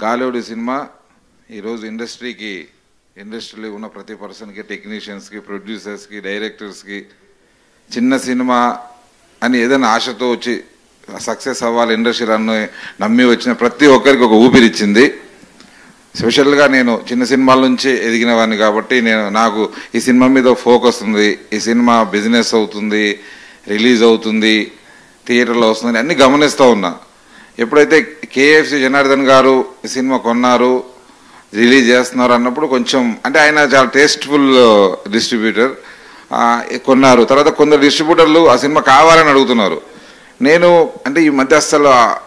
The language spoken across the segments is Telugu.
గాలివుడి సినిమా ఈరోజు ఇండస్ట్రీకి ఇండస్ట్రీలో ఉన్న ప్రతి పర్సన్కి టెక్నీషియన్స్కి ప్రొడ్యూసర్స్కి డైరెక్టర్స్కి చిన్న సినిమా అని ఏదైనా ఆశతో వచ్చి సక్సెస్ అవ్వాలి ఇండస్ట్రీ అని నమ్మి వచ్చిన ప్రతి ఒక్కరికి ఒక ఊపిరిచ్చింది స్పెషల్గా నేను చిన్న సినిమాల నుంచి ఎదిగిన వాడిని కాబట్టి నేను నాకు ఈ సినిమా మీద ఫోకస్ ఉంది ఈ సినిమా బిజినెస్ అవుతుంది రిలీజ్ అవుతుంది థియేటర్లో వస్తుంది అన్ని గమనిస్తూ ఉన్నా ఎప్పుడైతే కేఎఫ్సి జనార్దన్ గారు ఈ సినిమా కొన్నారు రిలీజ్ చేస్తున్నారు అన్నప్పుడు కొంచెం అంటే ఆయన చాలా టేస్ట్ఫుల్ డిస్ట్రిబ్యూటర్ కొన్నారు తర్వాత కొందరు డిస్ట్రిబ్యూటర్లు ఆ సినిమా కావాలని అడుగుతున్నారు నేను అంటే ఈ మధ్య అసలు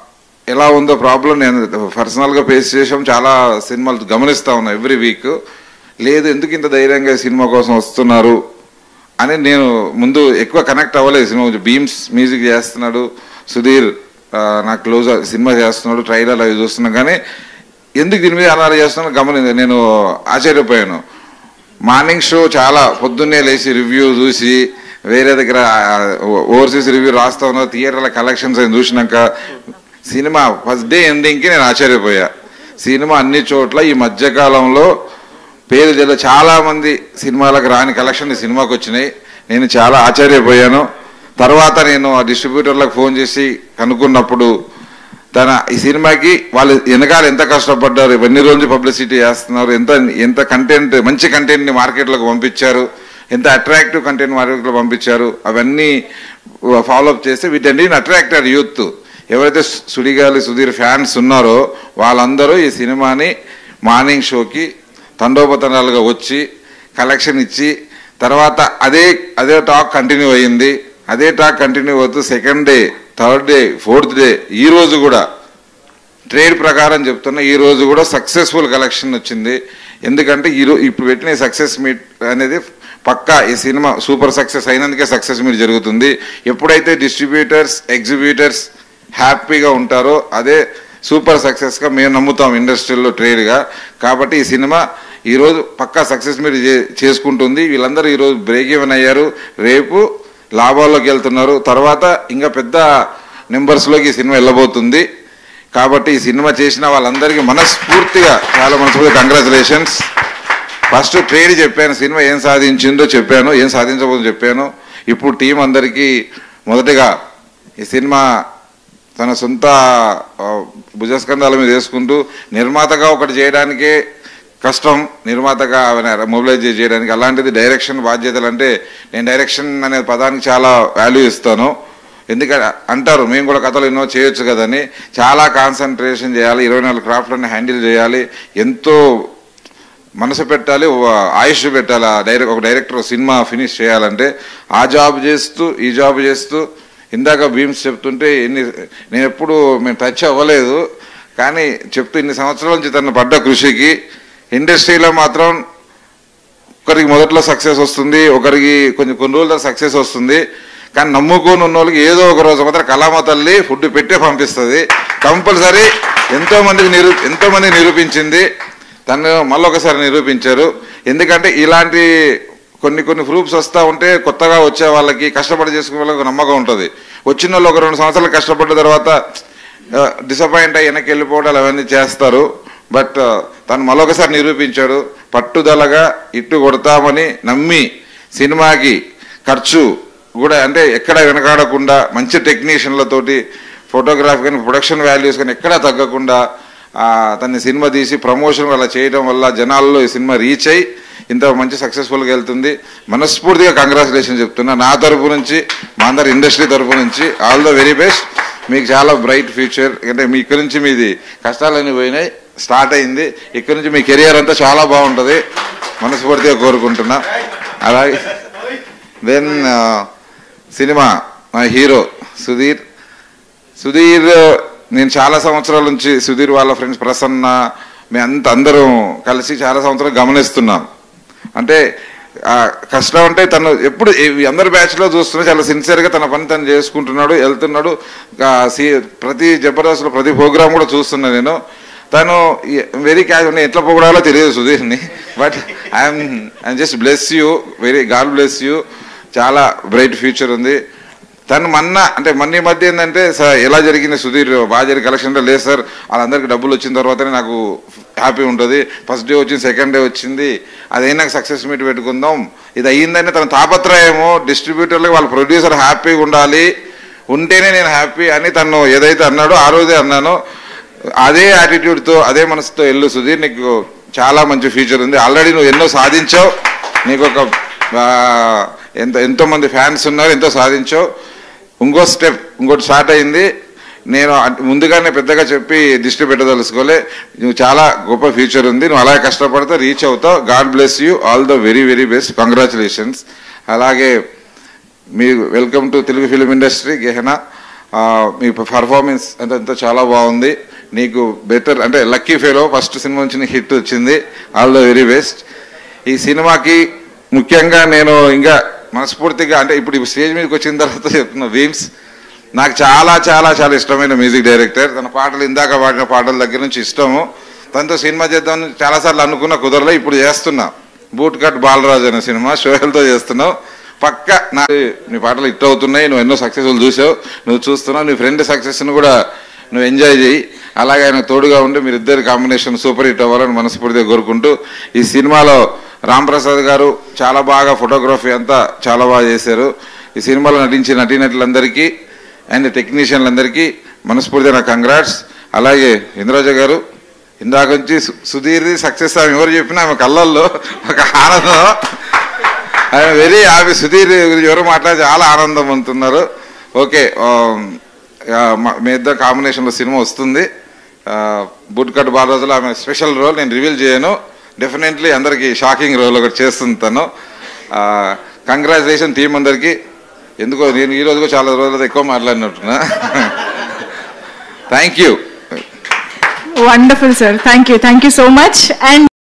ఎలా ఉందో ప్రాబ్లం నేను పర్సనల్గా ఫేస్ చేసాం చాలా సినిమాలు గమనిస్తా ఉన్నా ఎవ్రీ వీక్ లేదు ఎందుకు ఇంత ధైర్యంగా ఈ సినిమా కోసం వస్తున్నారు అని నేను ముందు ఎక్కువ కనెక్ట్ అవ్వలేదు సినిమా గురించి బీమ్స్ మ్యూజిక్ చేస్తున్నాడు సుధీర్ ఆ, నాకు క్లోజ్ సినిమా చేస్తున్నాడు ట్రైలర్ అవి చూస్తున్నాం కానీ ఎందుకు దీని మీద అలా చేస్తున్నాను గమని నేను ఆశ్చర్యపోయాను మార్నింగ్ షో చాలా పొద్దున్నే లేచి రివ్యూ చూసి వేరే దగ్గర ఓవర్సీస్ రివ్యూ రాస్తా ఉన్నా థియేటర్ల కలెక్షన్స్ అని చూసినాక సినిమా ఫస్ట్ డే ఎండింగ్కి నేను ఆశ్చర్యపోయా సినిమా అన్ని చోట్ల ఈ మధ్యకాలంలో పేరు తెల చాలా మంది సినిమాలకు రాని కలెక్షన్ ఈ సినిమాకి వచ్చినాయి నేను చాలా ఆశ్చర్యపోయాను తర్వాత నేను ఆ డిస్ట్రిబ్యూటర్లకు ఫోన్ చేసి కనుక్కున్నప్పుడు తన ఈ సినిమాకి వాళ్ళు వెనకాల ఎంత కష్టపడ్డారు ఎన్ని రోజులు పబ్లిసిటీ చేస్తున్నారు ఎంత ఎంత కంటెంట్ మంచి కంటెంట్ని మార్కెట్లోకి పంపించారు ఎంత అట్రాక్టివ్ కంటెంట్ మార్కెట్లో పంపించారు అవన్నీ ఫాలోఅప్ చేస్తే వీటన్నిటిని అట్రాక్టెడ్ యూత్ ఎవరైతే సు- సుడిగాలి సుధీర్ ఫ్యాన్స్ ఉన్నారో వాళ్ళందరూ ఈ సినిమాని మార్నింగ్ షోకి తండోపతండాలుగా వచ్చి కలెక్షన్ ఇచ్చి తర్వాత అదే అదే టాక్ కంటిన్యూ అయ్యింది అదే టాక్ కంటిన్యూ అవుతూ second day third day fourth day ఈ రోజు కూడా ట్రేడ్ ప్రకారం చెప్తున్నా ఈ రోజు కూడా సక్సెస్ఫుల్ కలెక్షన్ వచ్చింది ఎందుకంటే ఈ రో- ఇప్పుడు పెట్టిన సక్సెస్ మీట్ అనేది పక్కా ఈ సినిమా సూపర్ సక్సెస్ అయినందుకే సక్సెస్ మీట్ జరుగుతుంది ఎప్పుడైతే డిస్ట్రిబ్యూటర్స్ ఎగ్జిబ్యూటర్స్ హ్యాపీగా ఉంటారో అదే సూపర్ సక్సెస్గా మేము నమ్ముతాం ఇండస్ట్రీలో ట్రేడ్గా కాబట్టి ఈ సినిమా ఈరోజు పక్కా సక్సెస్ మీట్ చే- చేసుకుంటుంది వీళ్ళందరూ ఈరోజు బ్రేక్ ఈవెన్ అయ్యారు రేపు లాభాల్లోకి వెళ్తున్నారు తర్వాత ఇంకా పెద్ద నెంబర్స్లోకి ఈ సినిమా వెళ్ళబోతుంది కాబట్టి ఈ సినిమా చేసిన వాళ్ళందరికీ మనస్ఫూర్తిగా చాలా మనస్ఫూర్తిగా కంగ్రాచులేషన్స్ ఫస్ట్ ట్రేడ్ చెప్పాను సినిమా ఏం సాధించిందో చెప్పాను ఏం సాధించబోతుందో చెప్పాను ఇప్పుడు టీం అందరికీ మొదటగా ఈ సినిమా తన సొంత ఆ, భుజస్కంధాల మీద వేసుకుంటూ నిర్మాతగా ఒకటి చేయడానికే కష్టం నిర్మాతగా మొబిలైజ్ చేయడానికి అలాంటిది డైరెక్షన్ బాధ్యతలు అంటే నేను డైరెక్షన్ అనే పదానికి చాలా వాల్యూ ఇస్తాను ఎందుకంటే అంటారు మేము కూడా కథలు ఎన్నో చేయొచ్చు కదని చాలా కాన్సన్ట్రేషన్ చేయాలి ఇరవై నాలుగు క్రాఫ్ట్లని హ్యాండిల్ చేయాలి ఎంతో మనసు పెట్టాలి ఓ ఆయుష్ పెట్టాలి ఆ డైరెక్ట్ ఒక డైరెక్టర్ సినిమా ఫినిష్ చేయాలంటే ఆ జాబ్ చేస్తూ ఈ జాబ్ చేస్తూ ఇందాక భీమ్స్ చెప్తుంటే ఎన్ని నేను ఎప్పుడు మేము టచ్ అవ్వలేదు కానీ చెప్తూ ఇన్ని సంవత్సరాల నుంచి తను పడ్డ కృషికి ఇండస్ట్రీలో మాత్రం ఒకరికి మొదట్లో సక్సెస్ వస్తుంది ఒకరికి కొంచెం కొన్ని రోజుల సక్సెస్ వస్తుంది కానీ నమ్ముకొని ఉన్న వాళ్ళకి ఏదో ఒక రోజు మాత్రం కళామ తల్లి ఫుడ్ పెట్టే పంపిస్తుంది కంపల్సరీ ఎంతో మందికి నిరూ ఎంతో మంది నిరూపించింది తను మళ్ళీ ఒకసారి నిరూపించారు ఎందుకంటే ఇలాంటి కొన్ని కొన్ని ప్రూఫ్స్ వస్తూ ఉంటే కొత్తగా వచ్చే వాళ్ళకి కష్టపడి చేసుకునే వాళ్ళకి ఒక నమ్మకం ఉంటుంది వచ్చిన వాళ్ళు ఒక రెండు సంవత్సరాలు కష్టపడ్డ తర్వాత డిసప్పాయింట్ అయ్యి వెనక్కి వెళ్ళిపోవడాలు అవన్నీ చేస్తారు బట్ తను మరొకసారి నిరూపించాడు పట్టుదలగా ఇట్టు కొడతామని నమ్మి సినిమాకి ఖర్చు కూడా అంటే ఎక్కడ వెనకాడకుండా మంచి టెక్నీషియన్లతోటి ఫోటోగ్రాఫ్ కానీ ప్రొడక్షన్ వాల్యూస్ కానీ ఎక్కడా తగ్గకుండా ఆ, తన సినిమా తీసి ప్రమోషన్ అలా చేయడం వల్ల జనాల్లో ఈ సినిమా రీచ్ అయ్యి ఇంత మంచి సక్సెస్ఫుల్గా వెళ్తుంది మనస్ఫూర్తిగా కంగ్రాచులేషన్ చెప్తున్నా నా తరపు నుంచి మా అందరి ఇండస్ట్రీ తరపు నుంచి ఆల్ ద వెరీ బెస్ట్ మీకు చాలా బ్రైట్ ఫ్యూచర్ అంటే మీ ఇక్కడి నుంచి మీది కష్టాలన్నీ పోయినాయి స్టార్ట్ అయింది ఇక్కడి నుంచి మీ కెరియర్ అంతా చాలా బాగుంటుంది మనస్ఫూర్తిగా కోరుకుంటున్నా అలాగే దెన్ సినిమా మా హీరో సుధీర్ సుధీర్ నేను చాలా సంవత్సరాల నుంచి సుధీర్ వాళ్ళ ఫ్రెండ్స్ ప్రసన్న మేము అంత అందరం కలిసి చాలా సంవత్సరాలు గమనిస్తున్నాం అంటే ఆ, కష్టం అంటే తను ఎప్పుడు ఈ అందరి బ్యాచ్లో చూస్తున్నా చాలా సిన్సియర్గా తన పని తను చేసుకుంటున్నాడు వెళ్తున్నాడు ఆ, సి- ప్రతి జబర్దస్త్లో ప్రతి ప్రోగ్రామ్ కూడా చూస్తున్నా నేను తను వెరీ క్యాష్ నేను ఎట్లా పొగడాలో తెలియదు సుధీర్ని but I'm I'm just bless you very God bless you చాలా బ్రైట్ ఫ్యూచర్ ఉంది తను మొన్న అంటే మొన్న ఈ మధ్య ఏంటంటే సార్ ఎలా జరిగింది సుధీర్ బాగా జరిగి కలెక్షన్ లేదు సార్ వాళ్ళందరికీ డబ్బులు వచ్చిన తర్వాతనే నాకు హ్యాపీ ఉంటుంది ఫస్ట్ డే వచ్చింది సెకండ్ డే వచ్చింది అదైనా సక్సెస్ మీట్ పెట్టుకుందాం ఇది అయ్యిందని తన తాపత్రయము డిస్ట్రిబ్యూటర్లకు వాళ్ళ ప్రొడ్యూసర్ హ్యాపీగా ఉండాలి ఉంటేనే నేను హ్యాపీ అని తను ఏదైతే అన్నాడో ఆ రోజే అన్నాను అదే యాటిట్యూడ్తో అదే మనసుతో వెళ్ళు సుధీర్ నీకు చాలా మంచి ఫ్యూచర్ ఉంది ఆల్రెడీ నువ్వు ఎన్నో సాధించావు నీకు ఒక ఆ, ఎంత ఎంతో మంది ఫ్యాన్స్ ఉన్నారు ఎంతో సాధించావు ఇంకో స్టెప్ ఇంకోటి స్టార్ట్ అయింది నేను అట్- ముందుగానే పెద్దగా చెప్పి దిష్టి పెట్టదలుచుకోలే నువ్వు చాలా గొప్ప ఫ్యూచర్ ఉంది నువ్వు అలాగే కష్టపడితే రీచ్ అవుతావు God bless you all the very very best congratulations అలాగే మీ welcome to Telugu film industry Gehana ఆ, మీ పర్ఫార్మెన్స్ అంత అంతా చాలా బాగుంది నీకు బెటర్ అంటే లక్కీ ఫెలో ఫస్ట్ సినిమా నుంచి నీకు హిట్ వచ్చింది ఆల్ ద వెరీ బెస్ట్ ఈ సినిమాకి ముఖ్యంగా నేను ఇంకా మనస్ఫూర్తిగా అంటే ఇప్పుడు ఈ స్టేజ్ మీదకి వచ్చిన తర్వాత చెప్తున్నా వీమ్స్ నాకు చాలా చాలా చాలా ఇష్టమైన మ్యూజిక్ డైరెక్టర్ తన పాటలు ఇందాక పాడిన పాటల దగ్గర నుంచి ఇష్టము తనతో సినిమా చేద్దామని చాలాసార్లు అనుకున్న కుదరలే ఇప్పుడు చేస్తున్నా బూట్ కట్ బాలరాజు అనే సినిమా షోయల్తో చేస్తున్నావు పక్క నా నీ పాటలు హిట్ అవుతున్నాయి నువ్వు ఎన్నో సక్సెస్ఫుల్ చూసావు నువ్వు చూస్తున్నావు నీ ఫ్రెండ్ సక్సెస్ని కూడా నువ్వు ఎంజాయ్ చేయి అలాగే ఆయన తోడుగా ఉండి మీరు ఇద్దరు కాంబినేషన్ సూపర్ హిట్ అవ్వాలని మనస్ఫూర్తిగా కోరుకుంటూ ఈ సినిమాలో రామ్ ప్రసాద్ గారు చాలా బాగా ఫోటోగ్రఫీ అంతా చాలా బాగా చేశారు ఈ సినిమాలో నటించిన నటీనటులందరికీ అండ్ టెక్నీషియన్లందరికీ మనస్ఫూర్తిగా నా కంగ్రాట్స్ అలాగే ఇంద్రాజ గారు ఇందాక నుంచి సు- సుధీర్ది సక్సెస్ ఆమె ఎవరు చెప్పినా ఆమె కళ్ళల్లో ఒక ఆనందం ఐఎమ్ వెరీ హ్యాపీ సుధీర్ గురించి ఎవరు మాట్లాడి చాలా ఆనందం పొందుతున్నారు ఓకే మీ ఇద్దరు కాంబినేషన్లో సినిమా వస్తుంది బుడ్ కట్ బాలరాజులో ఆమె స్పెషల్ రోల్ నేను రివీల్ చేయను డెఫినెట్లీ అందరికీ షాకింగ్ రోల్ ఒకటి చేస్తుంది తను కంగ్రాచులేషన్ టీం అందరికీ ఎందుకో నేను ఈ రోజు కూడా చాలా రోజులు ఎక్కువ మాట్లాడినట్టున్నా thank you Wonderful, sir. Thank you. Thank you so much. And